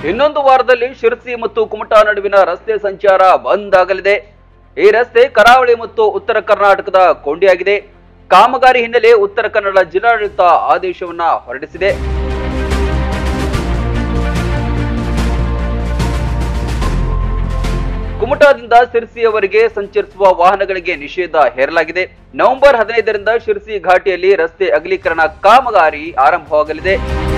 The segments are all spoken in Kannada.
ಇನ್ನೊಂದು ವಾರದಲ್ಲಿ ಶಿರಸಿ ಮತ್ತು ಕುಮಟಾ ನಡುವಿನ ರಸ್ತೆ ಸಂಚಾರ ಬಂದ್ ಆಗಲಿದೆ ಈ ರಸ್ತೆ ಕರಾವಳಿ ಮತ್ತು ಉತ್ತರ ಕರ್ನಾಟಕದ ಕೊಂಡಿಯಾಗಿದೆ ಕಾಮಗಾರಿ ಹಿನ್ನೆಲೆ ಉತ್ತರ ಕನ್ನಡ ಜಿಲ್ಲಾಡಳಿತ ಆದೇಶವನ್ನ ಹೊರಡಿಸಿದೆ ಕುಮಟಾದಿಂದ ಶಿರಸಿಯವರೆಗೆ ಸಂಚರಿಸುವ ವಾಹನಗಳಿಗೆ ನಿಷೇಧ ಹೇರಲಾಗಿದೆ ನವೆಂಬರ್ ಹದಿನೈದರಿಂದ ಶಿರಸಿ ಘಾಟಿಯಲ್ಲಿ ರಸ್ತೆ ಅಗಲೀಕರಣ ಕಾಮಗಾರಿ ಆರಂಭವಾಗಲಿದೆ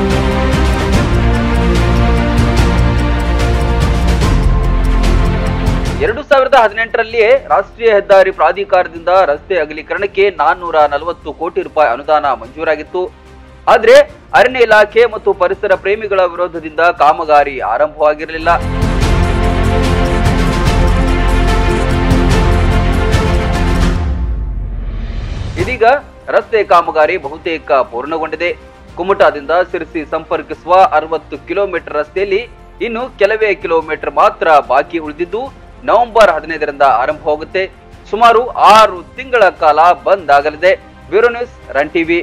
ಎರಡು ಸಾವಿರದ ಹದಿನೆಂಟರಲ್ಲಿಯೇ ರಾಷ್ಟ್ರೀಯ ಹೆದ್ದಾರಿ ಪ್ರಾಧಿಕಾರದಿಂದ ರಸ್ತೆ ಅಗಲೀಕರಣಕ್ಕೆ ನಾನ್ನೂರ ನಲವತ್ತು ಕೋಟಿ ರೂಪಾಯಿ ಅನುದಾನ ಮಂಜೂರಾಗಿತ್ತು ಆದ್ರೆ ಅರಣ್ಯ ಇಲಾಖೆ ಮತ್ತು ಪರಿಸರ ಪ್ರೇಮಿಗಳ ವಿರೋಧದಿಂದ ಕಾಮಗಾರಿ ಆರಂಭವಾಗಿರಲಿಲ್ಲ ಇದೀಗ ರಸ್ತೆ ಕಾಮಗಾರಿ ಬಹುತೇಕ ಪೂರ್ಣಗೊಂಡಿದೆ ಕುಮಟಾದಿಂದ ಸಿರಸಿ ಸಂಪರ್ಕಿಸುವ ಅರವತ್ತು ಕಿಲೋಮೀಟರ್ ರಸ್ತೆಯಲ್ಲಿ ಇನ್ನು ಕೆಲವೇ ಕಿಲೋಮೀಟರ್ ಮಾತ್ರ ಬಾಕಿ ಉಳಿದಿದ್ದು ನವೆಂಬರ್ ಹದಿನೈದರಿಂದ ಆರಂಭವಾಗುತ್ತೆ ಸುಮಾರು ಆರು ತಿಂಗಳ ಕಾಲ ಬಂದ್ ಆಗಲಿದೆ ಬ್ಯೂರೋ ನ್ಯೂಸ್ ರನ್ ಟಿವಿ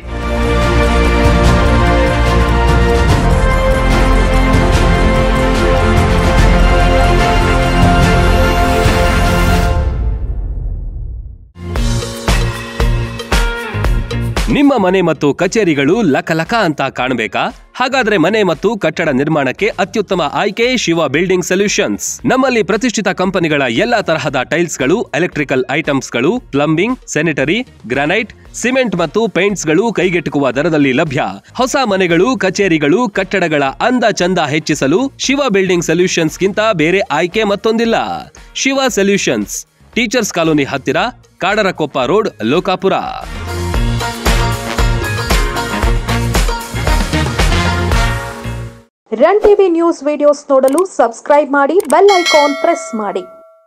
ನಿಮ್ಮ ಮನೆ ಮತ್ತು ಕಚೇರಿಗಳು ಲಕಲಕ ಅಂತ ಕಾಣಬೇಕಾ ಹಾಗಾದ್ರೆ ಮನೆ ಮತ್ತು ಕಟ್ಟಡ ನಿರ್ಮಾಣಕ್ಕೆ ಅತ್ಯುತ್ತಮ ಆಯ್ಕೆ ಶಿವ ಬಿಲ್ಡಿಂಗ್ ಸೊಲ್ಯೂಷನ್ಸ್ ನಮ್ಮಲ್ಲಿ ಪ್ರತಿಷ್ಠಿತ ಕಂಪನಿಗಳ ಎಲ್ಲಾ ತರಹದ ಟೈಲ್ಸ್ಗಳು ಎಲೆಕ್ಟ್ರಿಕಲ್ ಐಟಮ್ಸ್ಗಳು ಪ್ಲಂಬಿಂಗ್ ಸ್ಯಾನಿಟರಿ ಗ್ರಾನೈಟ್ ಸಿಮೆಂಟ್ ಮತ್ತು ಪೇಂಟ್ಸ್ಗಳು ಕೈಗೆಟುಕುವ ದರದಲ್ಲಿ ಲಭ್ಯ ಹೊಸ ಮನೆಗಳು ಕಚೇರಿಗಳು ಕಟ್ಟಡಗಳ ಅಂದ ಚಂದ ಹೆಚ್ಚಿಸಲು ಶಿವ ಬಿಲ್ಡಿಂಗ್ ಸೊಲ್ಯೂಷನ್ಸ್ಗಿಂತ ಬೇರೆ ಆಯ್ಕೆ ಮತ್ತೊಂದಿಲ್ಲ ಶಿವ ಸೊಲ್ಯೂಷನ್ಸ್ ಟೀಚರ್ಸ್ ಕಾಲೋನಿ ಹತ್ತಿರ Kadarakoppa road Lokapura run TV news videos ನೋಡಲು ಸಬ್ಸ್ಕ್ರೈಬ್ ಮಾಡಿ ಬೆಲ್ ಐಕಾನ್ ಪ್ರೆಸ್ ಮಾಡಿ